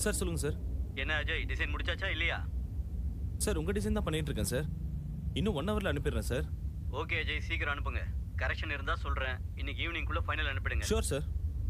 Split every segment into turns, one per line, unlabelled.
Sir சொல்லுங்க sir
என்ன Ajay design முடிச்சாச்சா இல்லையா
சார் உங்க டிசைன் தான் பண்ணிட்டு இருக்கேன் சார் இன்னும் ஒன் ஹவர்ல அனுப்பிடுறேன் சார்
ஓகே அஜய் சீக்கிரம் அனுப்புங்க கரெக்ஷன் இருந்தா சொல்றேன் இன்னைக்கு ஈவினிங்குள்ள ஃபைனல் அனுப்பிடுங்க
ஷூர் சார்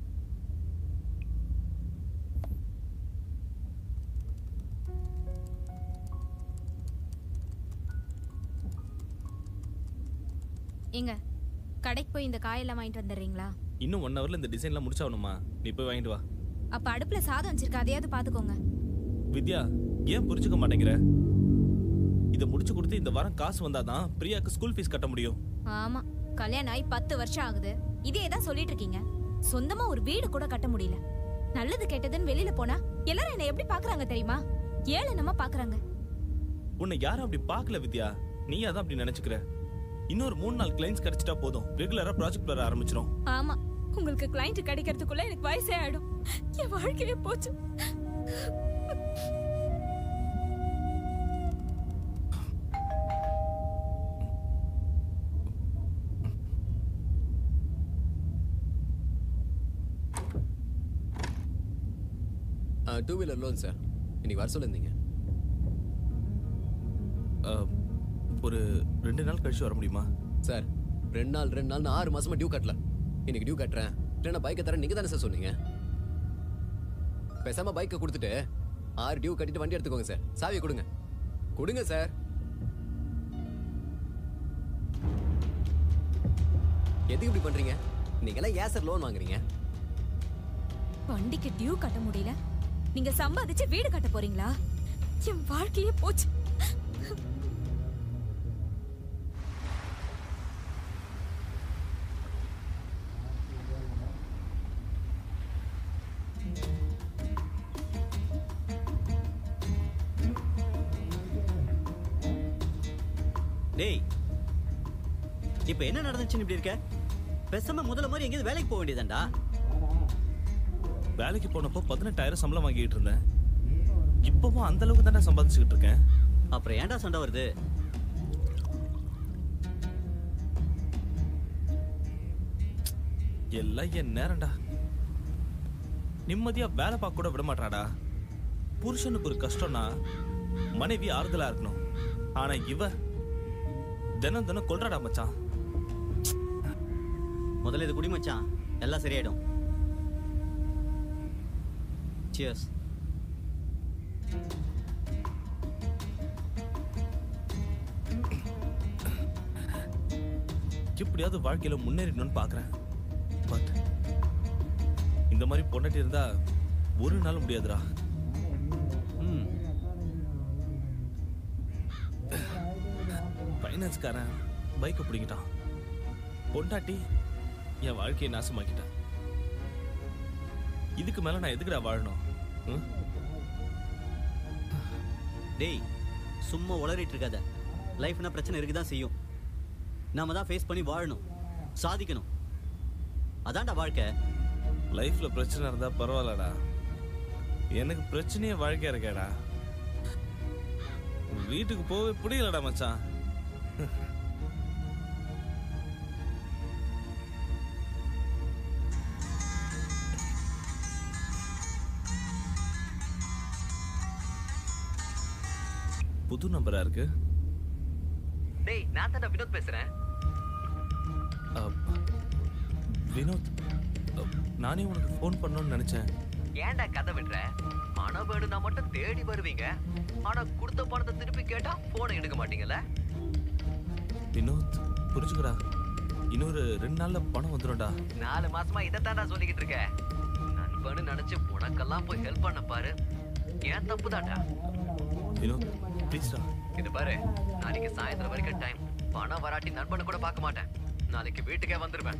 ஏங்க கடைக்கு போய் இந்த காயெல்லாம் வாங்கிட்டு வந்துடுறீங்களா
இன்னும் ஒன் ஹவர்ல இந்த டிசைன்லாம் முடிச்சாகணுமா நீ போய் வாங்கிட்டு வா
அப்ப அடுப்புல சாதம் வச்சிருக்க அதையாவது பாத்துக்கோங்க
வித்யா ஏன் புரிஞ்சுக்க மாட்டேங்கிற இதை முடிச்சு கொடுத்து இந்த வாரம் காசு வந்தாதான் பிரியாக்கு ஸ்கூல் ஃபீஸ் கட்ட முடியும்
ஆமா கல்யாணம் ஆகி பத்து வருஷம் ஆகுது இதே தான் சொல்லிட்டு இருக்கீங்க சொந்தமா ஒரு வீடு கூட கட்ட முடியல நல்லது கெட்டதுன்னு வெளியில போனா எல்லாரும் என்ன எப்படி பாக்குறாங்க தெரியுமா ஏளனமா பாக்குறாங்க
உன்னை யாரும் அப்படி பார்க்கல வித்யா நீ அதான் அப்படி நினைச்சுக்கிற இன்னொரு மூணு நாள் கிளைண்ட்ஸ் கிடைச்சிட்டா போதும் ரெகுலரா ப்ராஜெக்ட் வர ஆரம்பிச்சிரும்
ஆமா உங்களுக்கு கிளைண்ட் கிடைக்கிறதுக்குள்ள எனக்கு வயசே ஆயிடும் என் வாழ்க்கையே போச்சு
டூ வீலர் லோன் சார் இன்னைக்கு வர சொல்லியிருந்தீங்க
அஹ், ஒரு ரெண்டு நாள் கழிச்சு வர முடியுமா
சார் ரெண்டு நாள் ரெண்டு நாள் நான் ஆறு மாசமா டியூ கட்டல இன்னைக்கு டியூ கட்டுறேன் இல்லைன்னா பைக்கை தரேன் நீங்க தானே சார் சொன்னீங்க பேசாம பைக்கை கொடுத்துட்டு ஆறு டியூ கட்டிட்டு வண்டி எடுத்துக்கோங்க சார் சாவியை கொடுங்க கொடுங்க சார் எதுக்கு இப்படி பண்றீங்க நீங்களாம் ஏன் சார் லோன் வாங்குறீங்க
வண்டிக்கு டியூ கட்ட முடியல நீங்க சம்பாதிச்சு வீடு கட்ட போறீங்களா என் வாழ்க்கையே போச்சு
டேய் இப்போ என்ன நடந்துச்சுன்னு இப்படி இருக்க பேசாம முதல்ல மாதிரி எங்கேயாவது வேலைக்கு போக வேண்டியதாண்டா
வேலைக்கு போனப்போ பதினெட்டாயிரம் சம்பளம் வாங்கிட்டு இருந்தேன் இப்பவும் அந்த அளவுக்கு தானே சம்பாதிச்சுக்கிட்டு இருக்கேன்
அப்புறம் ஏன்டா சண்டை வருது
எல்லாம் என் நேரம்டா நிம்மதியா வேலை பார்க்க கூட விட மாட்டாடா புருஷனுக்கு ஒரு கஷ்டம்னா மனைவி ஆறுதலா இருக்கணும் ஆனா இவ தினம் தினம் கொல்றாடா மச்சான்
முதல்ல இது குடி மச்சான் எல்லாம் சரியாயிடும் சியர்ஸ்
எப்படியாவது வாழ்க்கையில முன்னேறணும்னு பாக்குறேன் பட் இந்த மாதிரி பொண்டாட்டி இருந்தா ஒரு நாள் முடியாதுடா
ம்
ஃபைனான்ஸ்காரன் பைக்கை பிடிக்கிட்டான் பொண்டாட்டி என் வாழ்க்கையை நாசமாக்கிட்டான் இதுக்கு மேல நான் எதுக்குடா வாழணும் ம்?
டேய் சும்மா உளறிட்டு இருக்காத லைஃப்னா பிரச்சனை இருக்க தான் செய்யும் நாம தான் ஃபேஸ் பண்ணி வாழணும் சாதிக்கணும் அதான்டா வாழ்க்கை
லைஃப்ல பிரச்சனை இருந்தா பரவாயில்லடா எனக்கு பிரச்சனையே வாழ்க்கையா இருக்கேடா வீட்டுக்கு போகவே பிடிக்கலடா மச்சான் புது நம்பரா இருக்கு
டேய் நான் தான் வினோத் பேசுறேன்
அஹ், வினோத் அஹ், நானே உனக்கு ஃபோன் பண்ணணும்னு நினைச்சேன்
ஏன்டா கதை விடுற பணம் வேணும்னா மட்டும் தேடி வருவீங்க ஆனா கொடுத்த பணத்தை திருப்பி கேட்டா போனை எடுக்க மாட்டீங்கல்ல
வினோத் புரிஞ்சுக்கடா இன்னொரு ரெண்டு நாள்ல பணம் வந்துடும்டா
நாலு மாசமா இதைத்தான்டா சொல்லிக்கிட்டு இருக்க நண்பன்னு நினைச்சு உனக்கெல்லாம் போய் ஹெல்ப் பண்ண பாரு ஏன் தப்பு தான்டா
வினோத் ப்ளீஸ்டா
இது பாரு நாளைக்கு சாயந்தரம் வரைக்கும் டைம் பணம் வராட்டி நண்பனை கூட பார்க்க மாட்டேன் நாளைக்கு வீட்டுக்கே வந்துருவேன்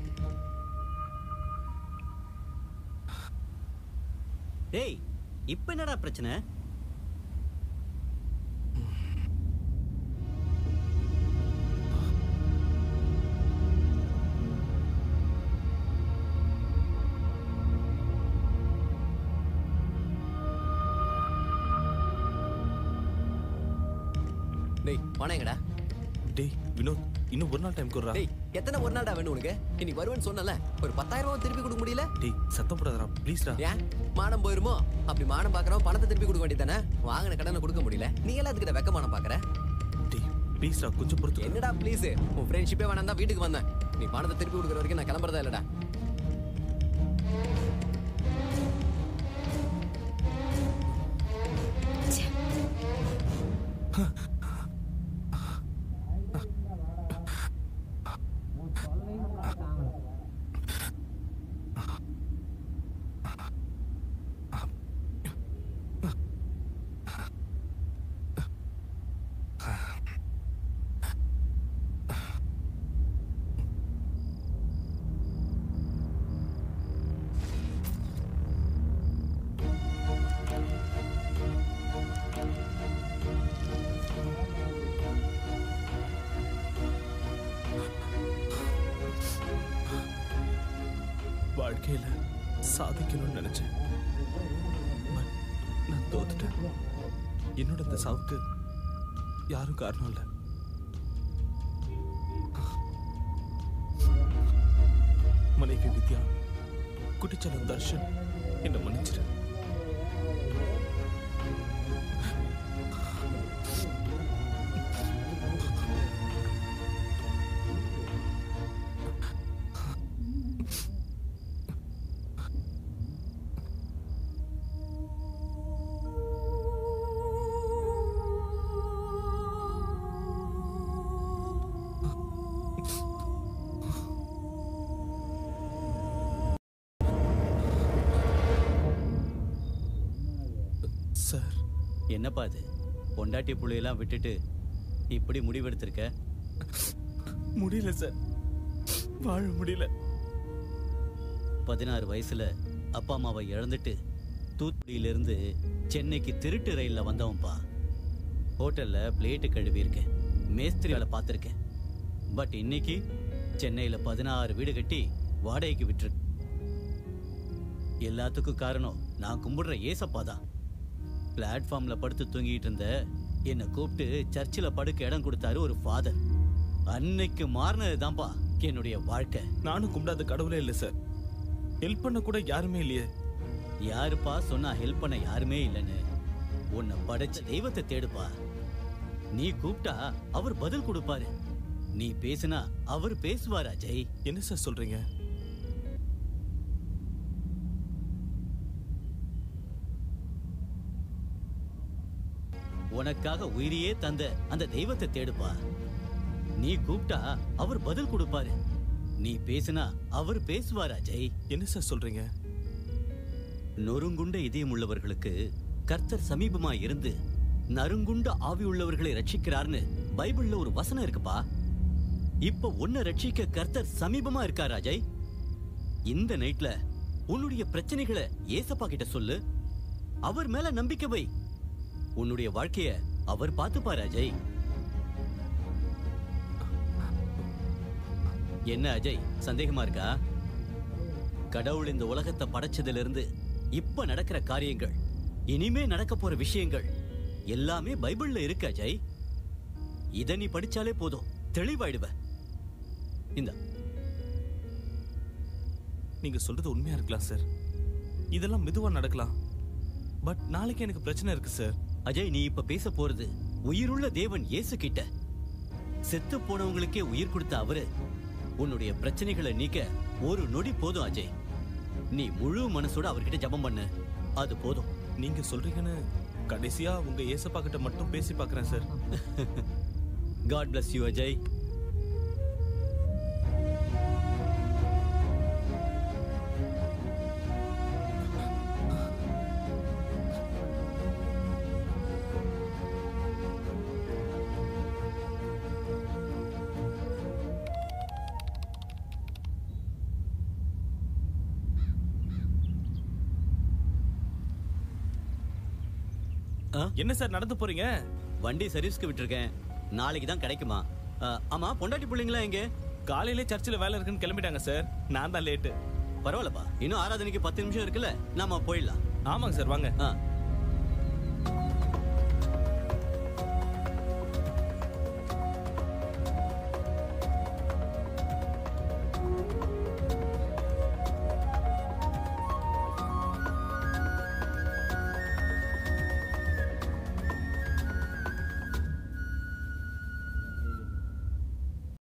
டேய் இப்போ என்னடா பிரச்சனை
டேய் பணம் எங்கடா
டேய் வினோத் இன்னும் ஒரு நாள் டைம் கொடுறா
டேய் எத்தனை ஒரு நாடா வேணும் உனக்கு இன்னைக்கு வருவேன்னு சொன்னல ஒரு பத்தாயிரம் ரூபாய் திருப்பி கொடுக்க முடியல
டேய் சத்தம் போடாதடா ப்ளீஸ்டா
ஏன் மானம் போயிருமோ அப்படி மானம் பாக்குறவன் பணத்தை திருப்பி கொடுக்க வேண்டியதானே வாங்கின கடனை கொடுக்க முடியல நீ எல்லாம் அதுக்கிட்ட வெக்க மானம் பாக்குற
டேய் ப்ளீஸ்டா கொஞ்சம் பொறுத்து
என்னடா ப்ளீஸ் உன் ஃப்ரெண்ட்ஷிப்பே வேணாம் தான் வீட்டுக்கு வந்தேன் நீ பணத்தை திருப்பி கொடுக்குற வரைக்கும் நான் கிளம்புறதா இல்லடா
வாழ்க்கையில சாதிக்கணும்னு நினைச்சேன் But நான் தோத்துட்டேன் என்னோட இந்த சாவுக்கு யாரும் காரணம் இல்லை மனைவி வித்யா குட்டிச்சலம் தர்ஷன் என்ன மன்னிச்சிரு சார்
என்னப்பா அது பொண்டாட்டி புள்ளையெல்லாம் விட்டுட்டு இப்படி முடிவெடுத்திருக்க
முடியல சார் வாழ முடியல
பதினாறு வயசுல அப்பா அம்மாவை இழந்துட்டு தூத்துக்குடியிலிருந்து சென்னைக்கு திருட்டு ரயில்ல வந்தவன்பா ஹோட்டல்ல பிளேட்டு கழுவி இருக்கேன் மேஸ்திரி வேலை பார்த்துருக்கேன் பட் இன்னைக்கு சென்னையில பதினாறு வீடு கட்டி வாடகைக்கு விட்டுருக்கு எல்லாத்துக்கும் காரணம் நான் கும்பிடுற ஏசப்பா தான் பிளாட்ஃபார்ம்ல படுத்து தூங்கிட்டு இருந்த என்னை கூப்பிட்டு சர்ச்சில் படுக்க இடம் கொடுத்தாரு ஒரு ஃபாதர் அன்னைக்கு மாறினது தான்ப்பா என்னுடைய வாழ்க்கை
நானும் கும்பிடாத கடவுளே இல்லை சார் ஹெல்ப் பண்ண கூட யாருமே இல்லையே
யாருப்பா சொன்னா ஹெல்ப் பண்ண யாருமே இல்லைன்னு உன்னை படைச்ச தெய்வத்தை தேடுப்பா நீ கூப்பிட்டா அவர் பதில் கொடுப்பாரு நீ பேசினா அவர் பேசுவார் அஜய்
என்ன சார் சொல்றீங்க
உனக்காக உயிரையே தந்த அந்த தெய்வத்தை தேடுப்பா நீ கூப்பிட்டா அவர் பதில் கொடுப்பாரு நீ பேசினா அவர் பேசுவார் அஜய்
என்ன சார் சொல்றீங்க
நொறுங்குண்ட இதயம் உள்ளவர்களுக்கு கர்த்தர் சமீபமா இருந்து நறுங்குண்ட ஆவி உள்ளவர்களை ரட்சிக்கிறார்னு பைபிள்ல ஒரு வசனம் இருக்குப்பா இப்ப உன்னை ரட்சிக்க கர்த்தர் சமீபமா இருக்கார் அஜய் இந்த நைட்ல உன்னுடைய பிரச்சனைகளை ஏசப்பா கிட்ட சொல்லு அவர் மேல நம்பிக்கை வை உன்னுடைய வாழ்க்கைய அவர் பார்த்துப்பார் அஜய் என்ன அஜய் சந்தேகமா இருக்கா கடவுள் இந்த உலகத்தை படைச்சதுல இருந்து இப்ப நடக்கிற காரியங்கள் இனிமே நடக்க போற விஷயங்கள் எல்லாமே பைபிள்ல இருக்கு அஜய் இத நீ படிச்சாலே போதும் தெளிவாயிடுவ இந்த
நீங்க சொல்றது உண்மையா இருக்கலாம் சார் இதெல்லாம் மெதுவா நடக்கலாம் பட் நாளைக்கு எனக்கு பிரச்சனை இருக்கு சார்
அஜய் நீ இப்ப பேச போறது உயிருள்ள தேவன் இயேசு கிட்ட செத்து போனவங்களுக்கே உயிர் கொடுத்த அவரு உன்னுடைய பிரச்சனைகளை நீக்க ஒரு நொடி போதும் அஜய் நீ முழு மனசோட அவர்கிட்ட ஜெபம் பண்ணு அது போதும்
நீங்க சொல்றீங்கன்னு கடைசியா உங்க ஏசப்பா கிட்ட மட்டும் பேசி பார்க்கறேன் sir
God bless you Ajay ஆ?
என்ன சார் நடந்து போறீங்க
வண்டி சர்வீஸ்க்கு விட்டிருக்கேன் நாளைக்கு தான் கிடைக்குமா ஆ, ஆமா பொண்டாட்டி பிள்ளைங்களா எங்க
காலையிலே சர்ச்சில் வேலை இருக்குன்னு கிளம்பிட்டாங்க சார் நான் தான் லேட்டு
பரவாயில்லப்பா இன்னும் ஆராதனைக்கு பத்து நிமிஷம் இருக்குல்ல நாம போயிடலாம்
ஆமாங்க சார் வாங்க
ஆ